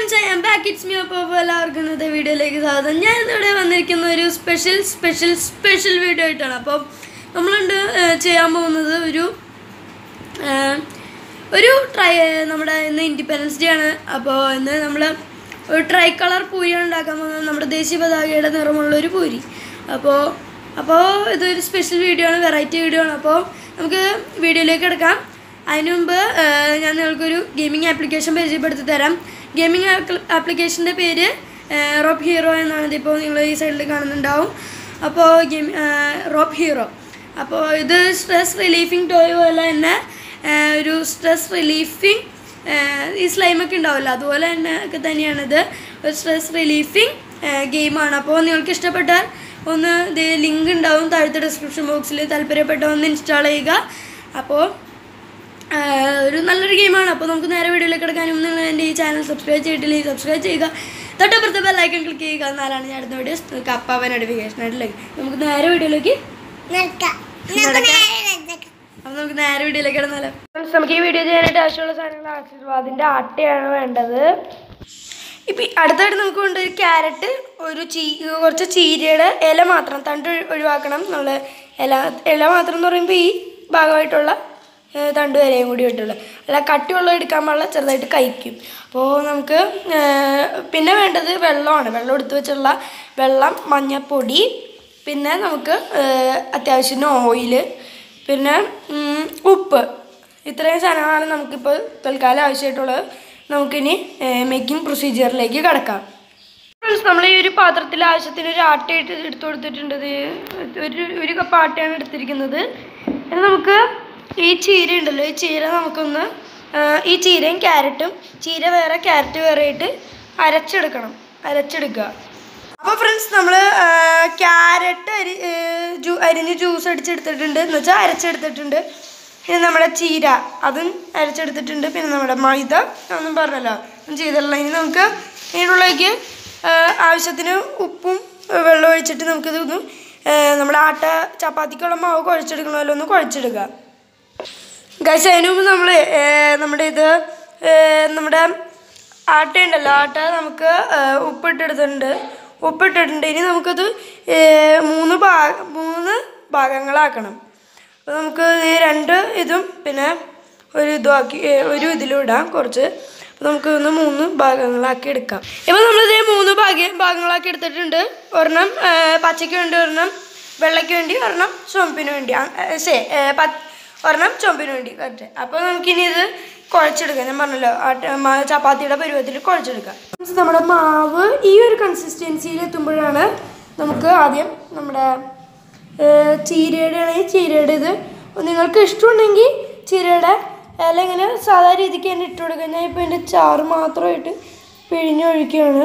ചെയ്യാം back it's me അപ്പോൾ എല്ലാവർക്കും ഇന്നത്തെ വീഡിയോയിലേക്ക് സ്വാഗതം ഞാൻ ഇന്നിവിടെ വന്നിരിക്കുന്ന ഒരു സ്പെഷ്യൽ സ്പെഷ്യൽ സ്പെഷ്യൽ വീഡിയോ ആയിട്ടാണ് അപ്പോൾ നമ്മളുണ്ട് ഏഹ്, ചെയ്യാൻ പോകുന്നത് ഒരു ഏഹ്, ഒരു ട്രൈ നമ്മുടെ ഇന്ന് ഇൻഡിപെൻഡൻസ് ഡേ ആണ് അപ്പോൾ ഇന്ന് നമ്മൾ ഒരു ട്രൈ കളർ പൂരിയാണ് ഉണ്ടാക്കാൻ പോകുന്നത് നമ്മുടെ ദേശീയ പതാകയുടെ നിറമുള്ള ഒരു പൂരി അപ്പോൾ അപ്പോൾ ഇതൊരു സ്പെഷ്യൽ വീഡിയോ ആണ് വെറൈറ്റി വീഡിയോ ആണ് അപ്പോൾ നമുക്ക് വീഡിയോയിലേക്ക് എടുക്കാം അതിന് മുമ്പ് ഏഹ്, ഞാൻ നിങ്ങൾക്കൊരു ഗെയിമിംഗ് ആപ്ലിക്കേഷൻ പരിചയപ്പെടുത്തി തരാം ഗെയിമിംഗ് ആപ്ലിക്കേഷൻ്റെ പേര് റോപ്പ് ഹീറോ എന്നാണ് ഇതിപ്പോൾ നിങ്ങൾ ഈ സൈഡിൽ കാണുന്നുണ്ടാവും അപ്പോൾ ഗെയിം റോപ്പ് ഹീറോ അപ്പോൾ ഇത് സ്ട്രെസ് റിലീഫിങ് ടോയ് പോലെ തന്നെ ഏഹ്, ഒരു സ്ട്രെസ് റിലീഫിങ് ഈ സ്ലൈമൊക്കെ ഉണ്ടാവില്ല അതുപോലെ തന്നെ ഒക്കെ തന്നെയാണിത് ഒരു സ്ട്രെസ് റിലീഫിങ് ഗെയിമാണ് അപ്പോൾ നിങ്ങൾക്ക് ഇഷ്ടപ്പെട്ടാൽ ഒന്ന് ഇത് ലിങ്ക് ഉണ്ടാവും താഴത്തെ ഡിസ്ക്രിപ്ഷൻ ബോക്സിൽ താല്പര്യപ്പെട്ട ഒന്ന് ഇൻസ്റ്റാൾ ചെയ്യുക അപ്പോൾ ആഹ് ഒരു നല്ലൊരു ഗെയിമാണ് അപ്പോൾ നമുക്ക് നേരെ വീഡിയോയിലേക്ക് എടുക്കാനും നിങ്ങൾ എൻ്റെ ഈ ചാനൽ സബ്സ്ക്രൈബ് ചെയ്തിട്ടില്ലെങ്കിൽ സബ്സ്ക്രൈബ് ചെയ്യുക തൊട്ടപ്പുറത്തെ ബെല്ലൈക്കൺ ക്ലിക്ക് ചെയ്യുക എന്നാലാണ് ഞാൻ അടുത്ത വീഡിയോ കപ്പാവ നോട്ടിഫിക്കേഷൻ ആയിട്ടിലേക്ക് നമുക്ക് നേരെ വീഡിയോയിലേക്ക് നിർത്താം. നടക്കാം. നമുക്ക് നേരെ നടക്കാം. അപ്പോൾ നമുക്ക് നേരെ വീഡിയോയിലേക്ക് ഇടുന്നാലോ നമുക്ക് ഈ വീഡിയോ ചെയ്യാനായിട്ട് ആവശ്യമുള്ള സാധനങ്ങൾ ആശീർവാദിൻ്റെ ആട്ടയാണ് വേണ്ടത് ഇപ്പം അടുത്തായിട്ട് നമുക്ക് കൊണ്ട് ഒരു ക്യാരറ്റ് ഒരു ചീ കുറച്ച് ചീരയുടെ ഇല മാത്രം തണ്ട് ഒഴി- ഒഴിവാക്കണം നമ്മൾ ഇല ഇല മാത്രം എന്ന് പറയുമ്പോൾ ഈ ഭാഗമായിട്ടുള്ള ഏഹ്, തണ്ട് വരെയും കൂടി ഇട്ടുള്ള അല്ല കട്ടിയുള്ള എടുക്കാൻ പാടില്ല ചെറുതായിട്ട് കഴിക്കും അപ്പോൾ നമുക്ക് ഏഹ്, പിന്നെ വേണ്ടത് വെള്ളമാണ് വെള്ളം എടുത്ത് വെച്ചുള്ള വെള്ളം മഞ്ഞൾപ്പൊടി പിന്നെ നമുക്ക് ഏഹ്, അത്യാവശ്യത്തിന് ഓയില് പിന്നെ ഉം, ഉപ്പ് ഇത്രയും സാധനങ്ങളാണ് നമുക്കിപ്പോൾ തൽക്കാലം ആവശ്യമായിട്ടുള്ളത് നമുക്കിനി മേക്കിംഗ് പ്രൊസീജിയറിലേക്ക് കിടക്കാം ഫ്രണ്ട്സ് നമ്മൾ ഈ ഒരു പാത്രത്തിൽ ആവശ്യത്തിന് ഒരു ആട്ട ഇട്ട് എടുത്തു കൊടുത്തിട്ടുണ്ട് ഇത് ഒരു ഒരു കപ്പ് ആട്ടയാണ് എടുത്തിരിക്കുന്നത് ഇനി നമുക്ക് ഈ ചീര ഉണ്ടല്ലോ ഈ ചീര നമുക്കൊന്ന് ആ, ഈ ചീരയും ക്യാരറ്റും ചീര വേറെ ക്യാരറ്റ് വേറെ ആയിട്ട് അരച്ചെടുക്കണം അരച്ചെടുക്കുക അപ്പോൾ ഫ്രണ്ട്സ് നമ്മൾ ക്യാരറ്റ് അരി ഏ, ജ്യൂ അരിഞ്ഞ് ജ്യൂസ് അടിച്ചെടുത്തിട്ടുണ്ട് എന്ന് വെച്ചാൽ അരച്ചെടുത്തിട്ടുണ്ട് പിന്നെ നമ്മുടെ ചീര അതും അരച്ചെടുത്തിട്ടുണ്ട് പിന്നെ നമ്മുടെ മൈദ ഒന്നും പറഞ്ഞല്ലോ ഒന്നും ചെയ്തിട്ടില്ല ഇനി നമുക്ക് ഇതിനുള്ളിലേക്ക് ആ, ആവശ്യത്തിന് ഉപ്പും ആ, വെള്ളം ഒഴിച്ചിട്ട് നമുക്കിതൊന്ന് ആ, നമ്മുടെ ആട്ട ചപ്പാത്തിക്കുള്ള മാവ് കുഴച്ചെടുക്കണമല്ലോ ഒന്ന് കുഴച്ചെടുക്കുക ഗൈസ് അതിന് മുമ്പ് നമ്മൾ നമ്മുടെ ഇത് ഏ, നമ്മുടെ ആട്ട ഉണ്ടല്ലോ ആട്ട നമുക്ക് ഏ, ഉപ്പിട്ടെടുത്തിട്ടുണ്ട് ഉപ്പിട്ടിട്ടുണ്ട് ഇനി നമുക്കത് ഏ, മൂന്ന് ഭാഗ മൂന്ന് ഭാഗങ്ങളാക്കണം അപ്പോൾ നമുക്ക് ഈ രണ്ട് ഇതും പിന്നെ ഒരു ഇതും ആക്കി ഏ, ഒരു ഇതിലും ഇടാം കുറച്ച് അപ്പോൾ നമുക്ക് ഒന്ന് മൂന്ന് ഭാഗങ്ങളാക്കി എടുക്കാം ഇപ്പോൾ നമ്മളിത് മൂന്ന് ഭാഗ ഭാഗങ്ങളാക്കി എടുത്തിട്ടുണ്ട് ഒരെണ്ണം ഏ, പച്ചയ്ക്ക് വേണ്ടി ഒരെണ്ണം വെള്ളയ്ക്ക് വേണ്ടി ഒരെണ്ണം ചുവപ്പിന് വേണ്ടി ആ, ഏ, ശേ ഏ, പ- ഒരെണ്ണം ചുവപ്പിന് വേണ്ടി കറക്റ്റ് അപ്പോൾ നമുക്കിനി ഇത് കുഴച്ചെടുക്കാം ഞാൻ പറഞ്ഞല്ലോ ആട്ട- മാ- ചപ്പാത്തിയുടെ പരുവത്തിൽ കുഴച്ചെടുക്കാം നമ്മുടെ മാവ് ഈ ഒരു കൺസിസ്റ്റൻസിയിൽ എത്തുമ്പോഴാണ് നമുക്ക് ആദ്യം നമ്മുടെ ഏഹ്, ചീരയുടെ ആണെങ്കിൽ ചീരയുടെ ഇത് നിങ്ങൾക്ക് ഇഷ്ടമുണ്ടെങ്കിൽ ചീരയുടെ ഇല ഇങ്ങനെ സാധാ രീതിക്ക് തന്നെ ഇട്ട് കൊടുക്കുക ഞാൻ ഇപ്പോൾ ഇതിൻ്റെ ചാറ് മാത്രമായിട്ട് പിഴിഞ്ഞൊഴിക്കുകയാണ്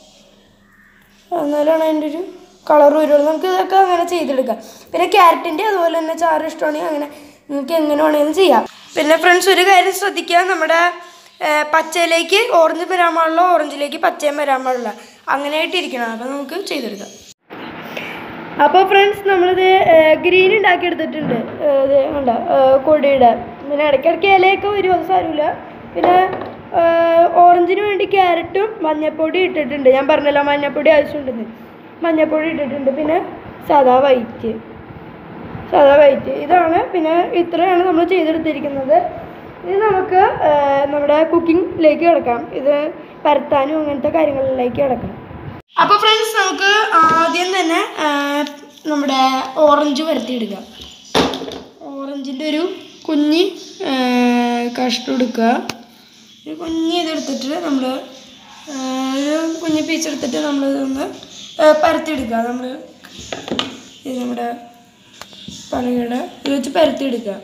എന്നാലാണ് അതിൻ്റെ ഒരു കളർ വരുള്ളൂ നമുക്ക് ഇതൊക്കെ അങ്ങനെ ചെയ്തെടുക്കാം പിന്നെ ക്യാരറ്റിൻ്റെ അതുപോലെ തന്നെ ചാറ് ഇഷ്ടമാണെങ്കിൽ അങ്ങനെ നിങ്ങൾക്ക് എങ്ങനെ വേണമെങ്കിലും ചെയ്യാം പിന്നെ ഫ്രണ്ട്സ് ഒരു കാര്യം ശ്രദ്ധിക്കുക നമ്മുടെ ഏഹ്, പച്ചയിലേക്ക് ഓറഞ്ച് വരാൻ പാടില്ല ഓറഞ്ചിലേക്ക് പച്ചയും വരാൻ പാടില്ല അങ്ങനെയായിട്ട് ഇരിക്കണം അപ്പോൾ നമുക്ക് ചെയ്തെടുക്കാം അപ്പോൾ ഫ്രണ്ട്സ് നമ്മളിത് ഗ്രീൻ ഉണ്ടാക്കി എടുത്തിട്ടുണ്ട് ഏഹ് ഇത് കണ്ട കൊടിയുടെ പിന്നെ ഇടയ്ക്കിടയ്ക്ക് ഇലയൊക്കെ വരും അത് സാരമില്ല പിന്നെ ഏഹ് ഓറഞ്ചിന് വേണ്ടി ക്യാരറ്റും മഞ്ഞൾപ്പൊടി ഇട്ടിട്ടുണ്ട് ഞാൻ പറഞ്ഞല്ലോ മഞ്ഞൾപ്പൊടി ആവശ്യമുണ്ടെന്ന് മഞ്ഞൾപ്പൊടി ഇട്ടിട്ടുണ്ട് പിന്നെ സാദാ വൈറ്റ് സാദാ വൈറ്റ് ഇതാണ് പിന്നെ ഇത്രയാണ് നമ്മൾ ചെയ്തെടുത്തിരിക്കുന്നത് ഇത് നമുക്ക് ഏഹ് നമ്മുടെ കുക്കിങ്ങിലേക്ക് കിടക്കാം ഇത് പരത്താനും അങ്ങനത്തെ കാര്യങ്ങളിലേക്ക് കിടക്കാം അപ്പോൾ ഫ്രണ്ട്സ് നമുക്ക് ആദ്യം തന്നെ ആ, നമ്മുടെ ഓറഞ്ച് പരത്തിയെടുക്കാം ഓറഞ്ചിൻ്റെ ഒരു കുഞ്ഞി ആ, കഷ്ണം എടുക്കുക ഒരു കുഞ്ഞി ഇതെടുത്തിട്ട് നമ്മൾ ഒരു കുഞ്ഞി പീസ് എടുത്തിട്ട് നമ്മൾ ഇതൊന്ന് ആ, പരത്തിയെടുക്കുക നമ്മൾ ഇത് നമ്മുടെ പലകയുടെ ഇത് വെച്ച് പരത്തിയെടുക്കുക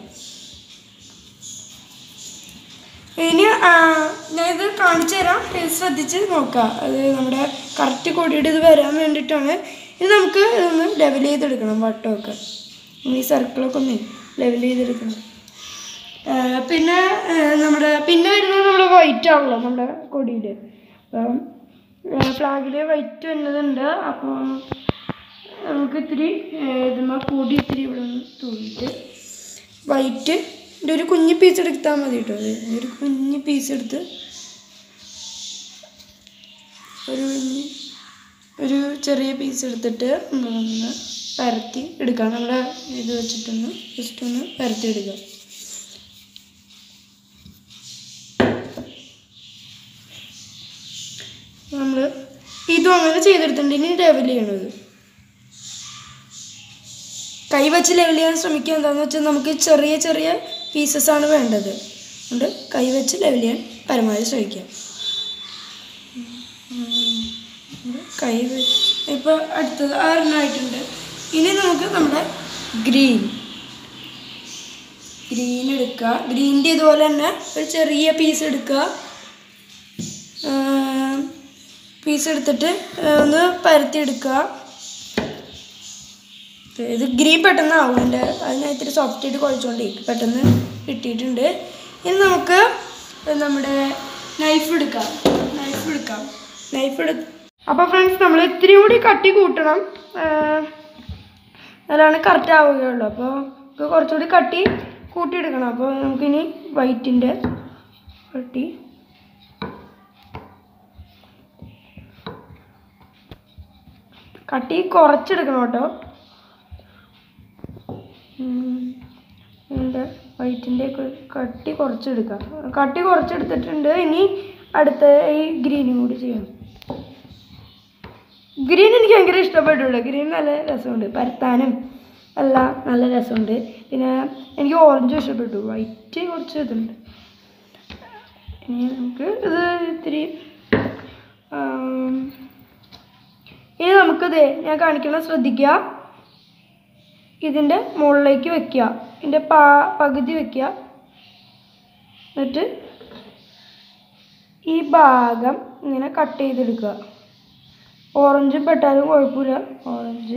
ഇനി ആ, ഞാനിത് കാണിച്ചു തരാം ഇത് ശ്രദ്ധിച്ച് നോക്കാം അത് നമ്മുടെ കറക്റ്റ് കൊടിയുടെ ഇത് വരാൻ വേണ്ടിയിട്ടാണ് ഇത് നമുക്ക് ഇതൊന്ന് ലെവൽ ചെയ്തെടുക്കണം വട്ടമൊക്കെ ഈ സർക്കിളൊക്കെ ഒന്ന് ലെവൽ ചെയ്തെടുക്കണം ആ, പിന്നെ ആ, നമ്മുടെ പിന്നെ വരുന്നത് നമ്മുടെ വൈറ്റ് ആണല്ലോ നമ്മുടെ കൊടിയിൽ അപ്പം ഫ്ലാഗിൽ വൈറ്റ് വരുന്നതുണ്ട് അപ്പോൾ നമുക്ക് ഇത്തിരി ഇതുമ്മ പൊടി ഇത്തിരി ഇവിടെ നിന്ന് തൂങ്ങിയിട്ട് വൈറ്റ് ഇതിൻ്റെ ഒരു കുഞ്ഞ് പീസ് എടുത്താൽ മതി കേട്ടോ അത് ഒരു കുഞ്ഞ് പീസ് എടുത്ത് ഒരു കുഞ്ഞ് ഒരു ചെറിയ പീസ് എടുത്തിട്ട് നമ്മളൊന്ന് പരത്തി എടുക്കാം നമ്മുടെ ഇത് വെച്ചിട്ടൊന്ന് ജസ്റ്റ് ഒന്ന് പരത്തി എടുക്കാം നമ്മൾ ഇതും അങ്ങനെ ചെയ്തെടുത്തിട്ടുണ്ട് ഇനി ലെവൽ ചെയ്യണത് കൈ വെച്ച് ലെവൽ ചെയ്യാൻ ശ്രമിക്കുക എന്താണെന്ന് വെച്ചാൽ നമുക്ക് ചെറിയ ചെറിയ പീസസ് ആണ് വേണ്ടത് അതുകൊണ്ട് കൈ വെച്ച് ലെവൽ ചെയ്യാൻ പരമാവധി ശ്രമിക്കാം കൈ വെച്ച് ഇപ്പോൾ അടുത്തത് ആറെണ്ണമായിട്ടുണ്ട് ഇനി നമുക്ക് നമ്മുടെ ഗ്രീൻ ഗ്രീൻ എടുക്കുക ഗ്രീൻ്റെ ഇതുപോലെ തന്നെ ഒരു ചെറിയ പീസ് എടുക്കുക പീസ് എടുത്തിട്ട് ആ, ഒന്ന് പരത്തി എടുക്കുക ഇത് ഗ്രീൻ പെട്ടെന്ന് ആവും എൻ്റെ അതിന് ഇത്തിരി സോഫ്റ്റ് ആയിട്ട് കുഴച്ചുകൊണ്ടേ പെട്ടെന്ന് കിട്ടിയിട്ടുണ്ട് ഇനി നമുക്ക് നമ്മുടെ നൈഫ് എടുക്കാം നൈഫ് എടുക്കാം നൈഫ് എടു അപ്പോൾ ഫ്രണ്ട്സ് നമ്മൾ ഇത്തിരി കൂടി കട്ടി കൂട്ടണം അതിലാണ് കറക്റ്റ് ആവുകയുള്ളൂ അപ്പോൾ നമുക്ക് കുറച്ചുകൂടി കട്ടി കൂട്ടിയെടുക്കണം അപ്പോൾ നമുക്കിനി വൈറ്റിൻ്റെ കട്ടി കട്ടി കുറച്ചെടുക്കണം കേട്ടോ ഉണ്ട് വൈറ്റിൻ്റെ കട്ടി കുറച്ചെടുക്കാം കട്ടി കുറച്ചെടുത്തിട്ടുണ്ട് ഇനി അടുത്ത ഈ ഗ്രീനും കൂടി ചെയ്യണം ഗ്രീൻ എനിക്ക് ഭയങ്കര ഇഷ്ടപ്പെട്ടു കേട്ടോ ഗ്രീൻ നല്ല രസമുണ്ട് പരത്താനും എല്ലാം നല്ല രസമുണ്ട് പിന്നെ എനിക്ക് ഓറഞ്ചും ഇഷ്ടപ്പെട്ടു വൈറ്റ് കുറച്ച് ഇതുണ്ട് ഇനി നമുക്ക് ഇത് ഇത്തിരി ആം, ഇനി നമുക്കിത് ഞാൻ കാണിക്കണം ശ്രദ്ധിക്കുക ഇതിൻ്റെ മുകളിലേക്ക് വെക്കുക ഇതിൻ്റെ പാ പകുതി വെക്കുക എന്നിട്ട് ഈ ഭാഗം ഇങ്ങനെ കട്ട് ചെയ്തെടുക്കുക ഓറഞ്ചും പെട്ടാലും കുഴപ്പമില്ല ഓറഞ്ച്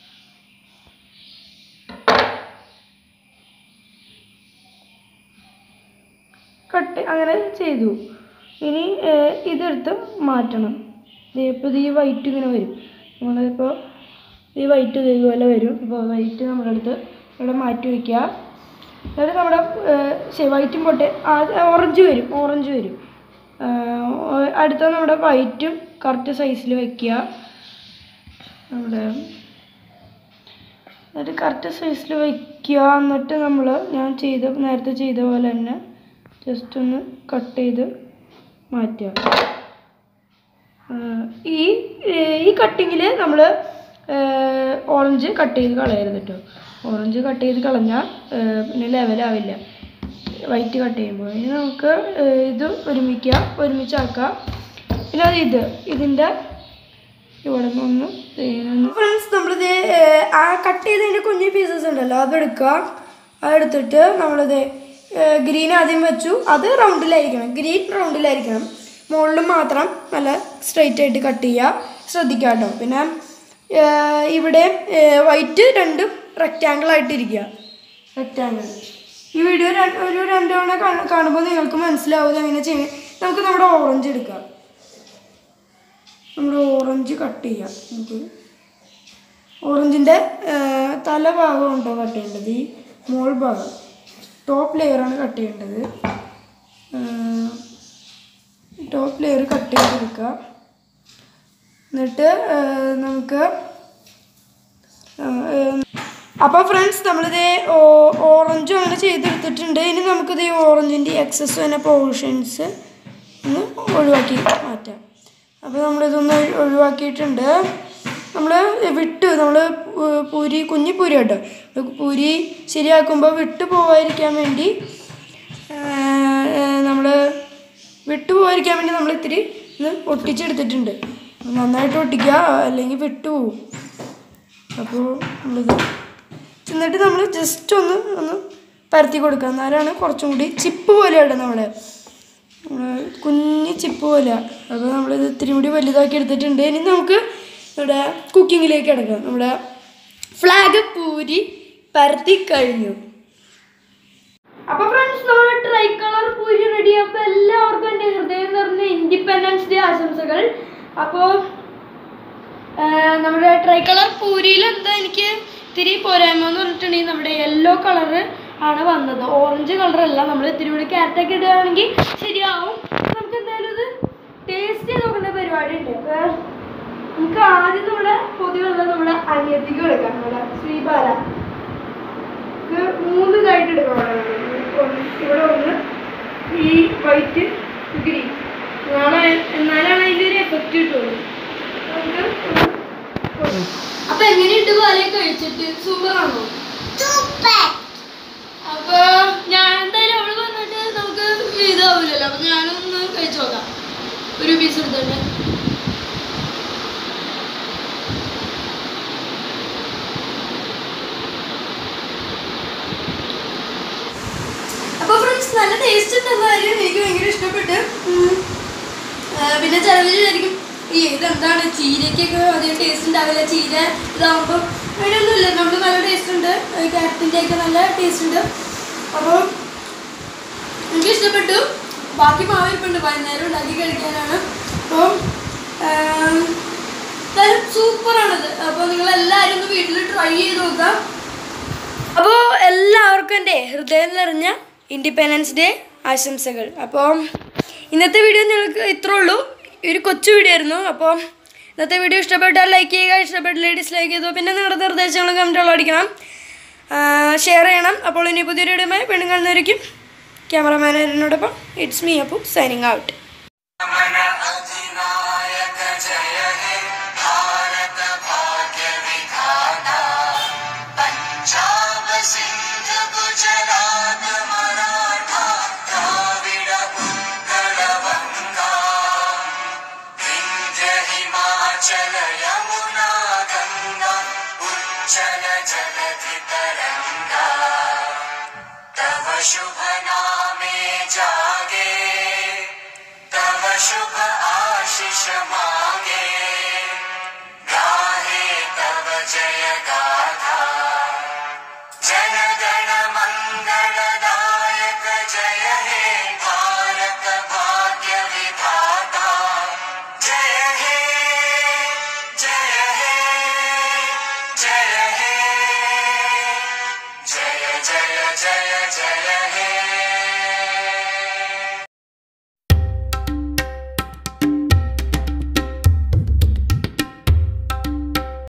കട്ട് അങ്ങനെ ചെയ്തു ഇനി ഏഹ്, ഇതെടുത്ത് മാറ്റണം ഇപ്പോൾ ഈ വൈറ്റ് ഇങ്ങനെ വരും നമ്മളിപ്പോൾ ഈ വൈറ്റ് ഇതുപോലെ വരും ഇപ്പോൾ വൈറ്റ് നമ്മളെടുത്ത് ഇവിടെ മാറ്റി വയ്ക്കുക എന്നിട്ട് നമ്മുടെ ശരി വൈറ്റും പോട്ടെ ഓറഞ്ച് വരും ഓറഞ്ച് വരും ഏഹ്, അടുത്ത നമ്മുടെ വൈറ്റും കറക്റ്റ് സൈസിൽ വയ്ക്കുക നമ്മുടെ എന്നിട്ട് കറക്റ്റ് സൈസിൽ വയ്ക്കുക എന്നിട്ട് നമ്മൾ ഞാൻ ചെയ്ത നേരത്തെ ചെയ്ത പോലെ തന്നെ ജസ്റ്റ് ഒന്ന് കട്ട് ചെയ്ത് മാറ്റുക ആഹ് ഈ ഏഹ് ഈ കട്ടിങ്ങിൽ നമ്മൾ ഓറഞ്ച് കട്ട് ചെയ്ത് കളയരുത് കേട്ടോ ഓറഞ്ച് കട്ട് ചെയ്ത് കളഞ്ഞാൽ ഏഹ് പിന്നെ ലെവലാവില്ല വൈറ്റ് കട്ട് ചെയ്യുമ്പോൾ ഇനി നമുക്ക് ഏഹ് ഇത് ഒരുമിക്കുക ഒരുമിച്ചാക്കുക പിന്നെ അത് ഇത് ഇതിൻ്റെ ഇവിടെ നിന്നൊന്ന് ഫ്രണ്ട്സ് നമ്മളിത് ഏഹ്, ആ കട്ട് ചെയ്തതിൻ്റെ കുഞ്ഞു പീസസ് ഉണ്ടല്ലോ അതെടുക്കുക അതെടുത്തിട്ട് നമ്മളിത് ഗ്രീൻ ആദ്യം വെച്ചു അത് റൗണ്ടിലായിരിക്കണം ഗ്രീൻ റൗണ്ടിലായിരിക്കണം മുകളിൽ മാത്രം നല്ല സ്ട്രെയിറ്റ് ആയിട്ട് കട്ട് ചെയ്യുക ശ്രദ്ധിക്കുക കേട്ടോ പിന്നെ ഏഹ്, ഇവിടെ വൈറ്റ് രണ്ടും റെക്റ്റാങ്കിൾ ആയിട്ടിരിക്കുക റെക്റ്റാങ്കിൾ ഈ വീഡിയോ രണ്ട് ഒരു രണ്ട് തവണ കാണ- കാണുമ്പോൾ നിങ്ങൾക്ക് മനസ്സിലാവും ഇത് എങ്ങനെ ചെയ്യണം നമുക്ക് നമ്മുടെ ഓറഞ്ച് എടുക്കാം നമ്മൾ ഓറഞ്ച് കട്ട് ചെയ്യാം നമുക്ക് ഓറഞ്ചിൻ്റെ തലഭാഗം ഉണ്ടോ കട്ട് ചെയ്യേണ്ടത് ഈ മോൾ ഭാഗം ടോപ്പ് ലെയറാണ് കട്ട് ചെയ്യേണ്ടത് ടോപ്പ് ലെയർ കട്ട് ചെയ്തെടുക്കുക എന്നിട്ട് ആ, നമുക്ക് അപ്പോൾ ഫ്രണ്ട്സ് നമ്മളിത് ഓ- ഓറഞ്ചും അങ്ങനെ ചെയ്തെടുത്തിട്ടുണ്ട് ഇനി നമുക്കിത് ഈ ഓറഞ്ചിൻ്റെ എക്സസ് തന്നെ പോർഷൻസ് ഒന്ന് ഒഴിവാക്കി മാറ്റാം അപ്പോൾ നമ്മളിതൊന്ന് ഒഴി- ഒഴിവാക്കിയിട്ടുണ്ട് നമ്മൾ വിട്ട് നമ്മൾ പൂരി കുഞ്ഞി പൂരി കേട്ടോ പൂരി ശരിയാക്കുമ്പോൾ വിട്ട് പോകാതിരിക്കാൻ വേണ്ടി നമ്മൾ വിട്ടു പോകാതിരിക്കാൻ വേണ്ടി നമ്മൾ ഇത്തിരി ഇത് ഒട്ടിച്ചെടുത്തിട്ടുണ്ട് നന്നായിട്ട് ഒട്ടിക്കുക അല്ലെങ്കിൽ വിട്ടു പോകും അപ്പോൾ നമ്മളിത് എന്നിട്ട് നമ്മൾ ജസ്റ്റ് ഒന്ന് ഒന്ന് പരത്തി കൊടുക്കുക എന്നാലാണ് കുറച്ചും കൂടി ചിപ്പ് പോലെ ഇടും നമ്മൾ കുഞ്ഞ് ചിപ്പ് പോലെ അപ്പോൾ നമ്മളിത് ഇത്തിരി കൂടി വലുതാക്കി എടുത്തിട്ടുണ്ട് ഇനി നമുക്ക് ഇവിടെ കുക്കിങ്ങിലേക്ക് കിടക്കാം നമ്മുടെ ഫ്ലാഗ് പൂരി പരത്തി കഴിഞ്ഞു അപ്പൊ ഫ്രണ്ട്സ് നമ്മുടെ ട്രൈ കളർ പൂരി റെഡി അപ്പൊ എല്ലാവർക്കും എൻ്റെ ഹൃദയം നിറഞ്ഞ ഇൻഡിപെൻഡൻസ് ഡേ ആശംസകൾ അപ്പോൾ നമ്മുടെ ട്രൈ കളർ പൂരിയിൽ എന്താ എനിക്ക് ഇത്തിരി പോരായ്മ എന്ന് പറഞ്ഞിട്ടുണ്ടെങ്കിൽ നമ്മുടെ യെല്ലോ കളറ് ആണ് വന്നത് ഓറഞ്ച് കളർ അല്ല നമ്മൾ ഇത്തിരി കൂടി ക്യാരറ്റൊക്കെ ഇടുകയാണെങ്കിൽ ശരിയാവും നമുക്ക് എന്തായാലും ഇത് ടേസ്റ്റ് ചെയ്ത് നോക്കേണ്ട പരിപാടി ഉണ്ട് അപ്പൊ നമുക്ക് ആദ്യം നമ്മുടെ പൊതുവെയുള്ള നമ്മുടെ അനിയത്തിക്ക് കൊടുക്കാം നമ്മുടെ ശ്രീബാല ഇത് മൂന്ന് ഇതായിട്ട് എടുക്കണം ഒന്ന് ഇവിടെ ഒന്ന് ഈ വൈറ്റ് ഗ്രീൻ എന്നാണ് എന്നാലാണ് അതിൻ്റെ ഒരു എഫക്റ്റ് കിട്ടുള്ളൂ നമുക്ക് ഒന്ന് കൊടുക്കാം. അപ്പൊ എങ്ങനെയുണ്ട് പാലയെ കഴിച്ചിട്ട് സൂപ്പർ ആണോ സൂപ്പർ അപ്പൊ ഞാൻ എന്തായാലും അവള് വന്നിട്ട് നമുക്ക് ഇതാവില്ലല്ലോ അപ്പൊ ഞാനൊന്ന് കഴിച്ചു നോക്കാം ഒരു പീസ് എടുത്തോണ്ട് അപ്പൊ ഫ്രണ്ട്സ് നല്ല ടേസ്റ്റ് ഉണ്ടെന്ന കാര്യം എനിക്ക് ഭയങ്കര ഇഷ്ടപ്പെട്ട് ഉം. ആ, പിന്നെ ചിലവർ വിചാരിക്കും ഈ ഇതെന്താണ് ചീരയ്ക്കൊക്കെ അധികം ടേസ്റ്റ് ഉണ്ടാവില്ല ചീര ഇതാകുമ്പോൾ അങ്ങനെയൊന്നുമില്ല നമുക്ക് നല്ല ടേസ്റ്റ് ഉണ്ട് ക്യാരറ്റിൻ്റെ ഒക്കെ നല്ല ടേസ്റ്റ് ഉണ്ട് അപ്പോൾ എനിക്ക് ഇഷ്ടപ്പെട്ടു ബാക്കി മാവിരിപ്പുണ്ട് വൈകുന്നേരം ഉണ്ടാക്കി കഴിക്കാനാണ് അപ്പോൾ എന്തായാലും സൂപ്പറാണത് അപ്പോൾ നിങ്ങൾ എല്ലാവരും ഒന്ന് വീട്ടിൽ ട്രൈ ചെയ്ത് നോക്കാം അപ്പോൾ എല്ലാവർക്കും എൻ്റെ ഹൃദയം നിറഞ്ഞ ഇൻഡിപെൻഡൻസ് ഡേ ആശംസകൾ അപ്പോൾ ഇന്നത്തെ വീഡിയോ നിങ്ങൾക്ക് ഇത്രേ ഉള്ളൂ ഒരു കൊച്ചു വീഡിയോ ആയിരുന്നു അപ്പോൾ ഇന്നത്തെ വീഡിയോ ഇഷ്ടപ്പെട്ടാൽ ലൈക്ക് ചെയ്യുക ഇഷ്ടപ്പെട്ടില്ല ഡിസ്ലൈക്ക് ചെയ്തു പിന്നെ നിങ്ങളുടെ നിർദ്ദേശങ്ങളും കമൻറ്റുകളും അടിക്കണം ഷെയർ ചെയ്യണം അപ്പോൾ ഇനി പുതിയൊരു വീഡിയോയുമായി വീണ്ടും കാണുന്നവരിക്കും ക്യാമറമാനോടൊപ്പം it's me Appu signing out मन अधिनायक जय हे भारत भाग्य विधाता पंजाब सिंध गुजरात मराठा द्राविड उत्कल बंगा विंध्य हिमाचल यमुना गंगा उज्जल जलधि तरंगा तव शुभ नामे जागे तव शुभ आशीष मांगे गाहे तव जय गा